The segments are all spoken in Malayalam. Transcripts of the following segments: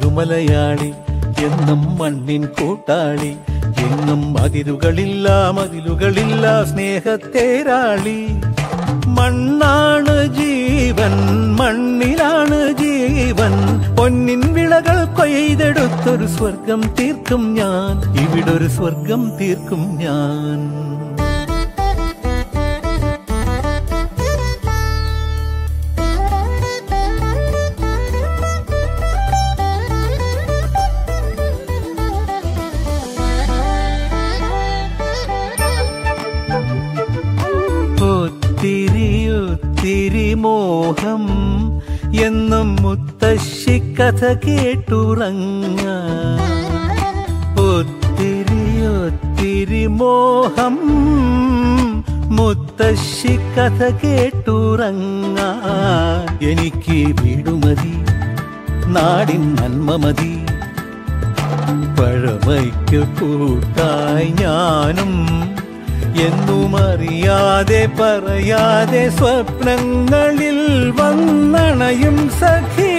ഞാനൊരു മലയാളി എന്നും മണ്ണിൻ കൂട്ടാളി എങ്ങും അതിരുകളില്ല മതിലുകളില്ല സ്നേഹത്തേരാളി മണ്ണാണ് ജീവൻ മണ്ണിലാണ് ജീവൻ പൊന്നിൻ വിളകൾ കൊയ്തെടുത്തൊരു സ്വർഗം തീർക്കും ഞാൻ ഇവിടൊരു സ്വർഗം തീർക്കും ഞാൻ ഒത്തിരി ഒത്തിരി മോഹം എന്നും മുത്തശ്ശി കഥ കേട്ടുറങ്ങ ഒത്തിരി ഒത്തിരി മോഹം മുത്തശ്ശി കഥ കേട്ടുറങ്ങ എനിക്ക് വീടുമതി നാടിൻ നന്മ മതി പഴമയ്ക്ക് കൂട്ടായി ഞാനും എന്നും അറിയാതെ പറയാതെ സ്വപ്നങ്ങളിൽ വന്നണയും സഖി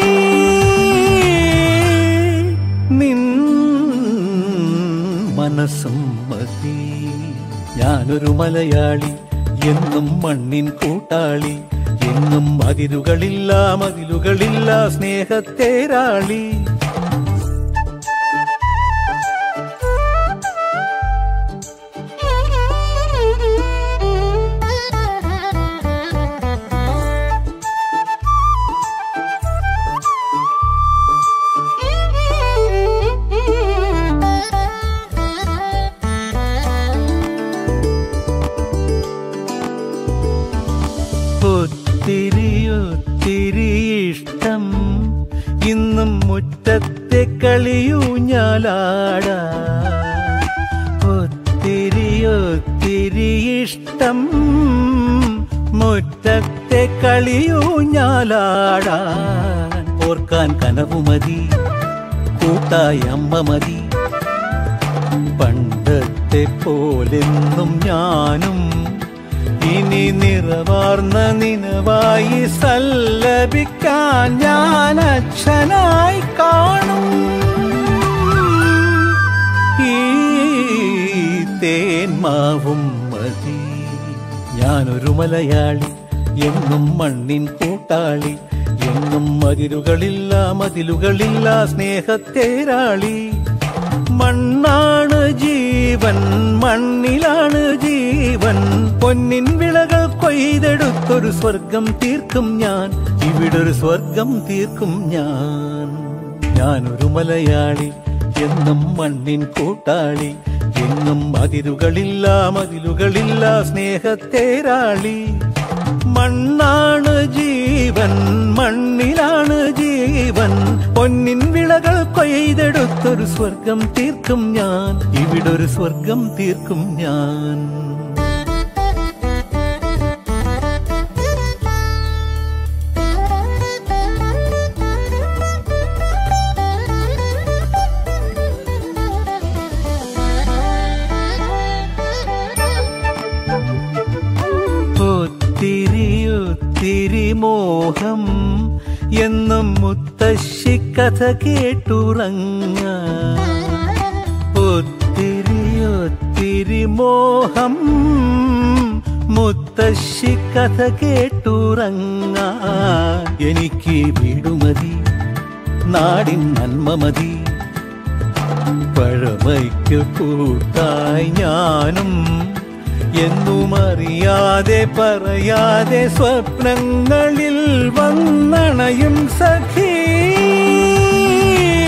നിൻ മനസ്സും മതി ഞാനൊരു മലയാളി എന്നും മണ്ണിൻ കൂട്ടാളി എങ്ങും അതിരുകളില്ല മതിലുകളില്ല സ്നേഹത്തേരാളി ഒത്തിരി ഒത്തിരി ഇഷ്ടം ഇന്നും മുറ്റത്തെ കളിയൂഞ്ഞാലാട ഒത്തിരി ഒത്തിരി ഇഷ്ടം മുറ്റത്തെ കളിയൂഞ്ഞാലാടാൻ ഓർക്കാൻ കനവു മതി കൂട്ടായി അമ്മ മതി പണ്ടത്തെ പോലെന്നും ഞാനും ഇനി നിറവാർന്ന നിനവായി സല്ലപിക്കാൻ ഞാൻ അച്ഛനായി കാണും ഈ തേന്മാവും മതി ഞാനൊരു മലയാളി എന്നും മണ്ണിൻ കൂട്ടാളി എന്നും മതിലുകളില്ല മതിലുകളില്ല സ്നേഹത്തേരാളി മണ്ണാണ് ജീവൻ മണ്ണിലാണ് ജീവൻ പൊന്നിൻ വിളകൾ കൊയ്തെടുത്തൊരു സ്വർഗം തീർക്കും ഞാൻ ഇവിടൊരു സ്വർഗം തീർക്കും ഞാൻ ഞാനൊരു മലയാളി എന്നും മണ്ണിൻ കൂട്ടാളി എങ്ങും അതിരുകളില്ല മതിലുകളില്ല സ്നേഹത്തേരാളി മണ്ണാണ് ജീവൻ മണ്ണിലാണ് ജീവൻ പൊന്നിൻ വിളകൾ കൊയ്തെടുത്തൊരു സ്വർഗം തീർക്കും ഞാൻ ഇവിടൊരു സ്വർഗം തീർക്കും ഞാൻ ഒത്തിരി ഒത്തിരി മോഹം എന്നും മുത്തശ്ശി കഥ കേട്ടുറങ്ങ ഒത്തിരി ഒത്തിരി മോഹം മുത്തശ്ശി കഥ കേട്ടുറങ്ങ എനിക്ക് വീടുമതി നാടിൻ നന്മ മതി പഴമയ്ക്ക് കൂട്ടായി ഞാനും എന്നും അറിയാതെ പറയാതെ സ്വപ്നങ്ങളിൽ വന്നണയും സഖി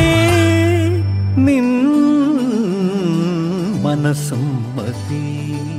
നിൻ മനസ്സും മതി